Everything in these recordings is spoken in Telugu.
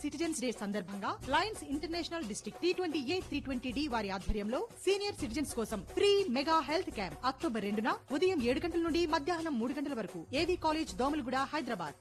సిటిజన్స్ డే సందర్భంగా lions international district T twenty A three twenty D వారి ఆధ్వర్యంలో సీనియర్ సిటిజన్స్ కోసం free mega health camp October రెండున ఉదయం ఏడు గంటల నుండి మధ్యాహ్నం మూడు గంటల వరకు ఏవీ కాలేజ్ దోమలగూడ హైదరాబాద్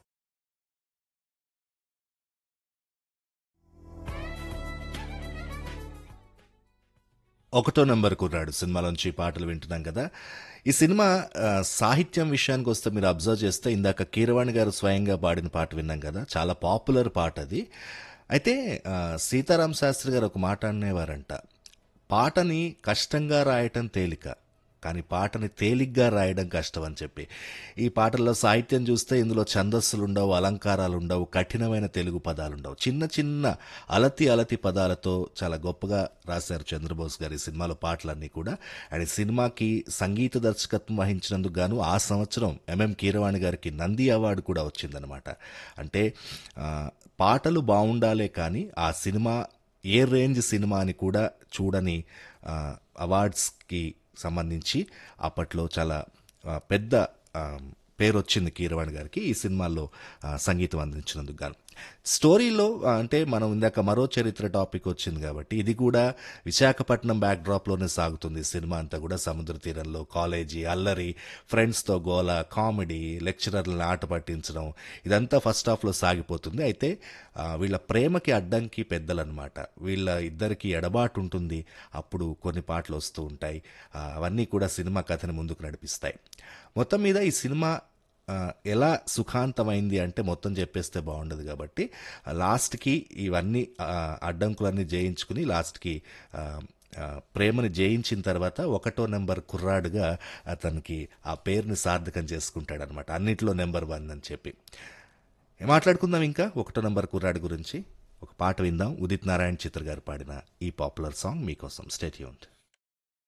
ఒకటో నెంబర్ కుర్రాడు సినిమాలోంచి పాటలు వింటున్నాం కదా ఈ సినిమా ఆ, సాహిత్యం విషయానికి వస్తే మీరు అబ్జర్వ్ చేస్తే ఇందాక కీరవాణి గారు స్వయంగా పాడిన పాట విన్నాం కదా చాలా పాపులర్ పాట అది అయితే ఆ, సీతారాం శాస్త్రి గారు ఒక మాట అనేవారంట పాటని కష్టంగా రాయటం తేలిక కానీ పాటని తేలిగ్గా రాయడం కష్టం అని చెప్పి ఈ పాటల్లో సాహిత్యం చూస్తే ఇందులో ఛందస్సులు ఉండవు అలంకారాలు ఉండవు కఠినమైన తెలుగు పదాలు ఉండవు చిన్న చిన్న అలతి అలతి పదాలతో చాలా గొప్పగా రాశారు చంద్రబోస్ గారి ఈ సినిమాలో పాటలన్నీ కూడా అండ్ ఈ సినిమాకి సంగీత దర్శకత్వం వహించినందుకు గాను ఆ సంవత్సరం ఎంఎం కీరవాణి గారికి నంది అవార్డు కూడా వచ్చిందనమాట అంటే ఆ, పాటలు బాగుండాలే కానీ ఆ సినిమా ఏ రేంజ్ సినిమా అని కూడా చూడని ఆ, అవార్డ్స్కి సంబంధించి అప్పట్లో చాలా ఆ, పెద్ద ఆ, పేరు వచ్చింది కీరవాణి గారికి ఈ సినిమాల్లో ఆ, సంగీతం అందించినందుకు గాను స్టోరీలో ఆ, అంటే మనం ఇందాక మరో చరిత్ర టాపిక్ వచ్చింది కాబట్టి ఇది కూడా విశాఖపట్నం బ్యాక్ డ్రాప్లోనే సాగుతుంది ఈ సినిమా అంతా కూడా సముద్ర తీరంలో కాలేజీ అల్లరి ఫ్రెండ్స్తో గోల కామెడీ లెక్చరర్లను ఆట పట్టించడం ఇదంతా ఫస్ట్ హాఫ్లో సాగిపోతుంది అయితే ఆ, వీళ్ళ ప్రేమకి అడ్డంకి పెద్దలన్నమాట వీళ్ళ ఇద్దరికి ఎడబాటు ఉంటుంది అప్పుడు కొన్ని పాటలు వస్తూ ఉంటాయి ఆ, అవన్నీ కూడా సినిమా కథని ముందుకు నడిపిస్తాయి మొత్తం మీద ఈ సినిమా ఆ, ఎలా సుఖాంతమైంది అంటే మొత్తం చెప్పేస్తే బాగుండదు కాబట్టి ఆ, లాస్ట్కి ఇవన్నీ ఆ, అడ్డంకులన్నీ జయించుకుని లాస్ట్కి ఆ, ఆ, ప్రేమని జయించిన తర్వాత ఒకటో నెంబర్ కుర్రాడుగా అతనికి ఆ పేరుని సార్థకం చేసుకుంటాడనమాట అన్నిట్లో నెంబర్ వన్ అని చెప్పి మాట్లాడుకుందాం ఇంకా ఒకటో నెంబర్ కుర్రాడు గురించి ఒక పాట విందాం ఉదిత్ నారాయణ చిత్ర గారు పాడిన ఈ పాపులర్ సాంగ్ మీకోసం స్టేట్యూన్డ్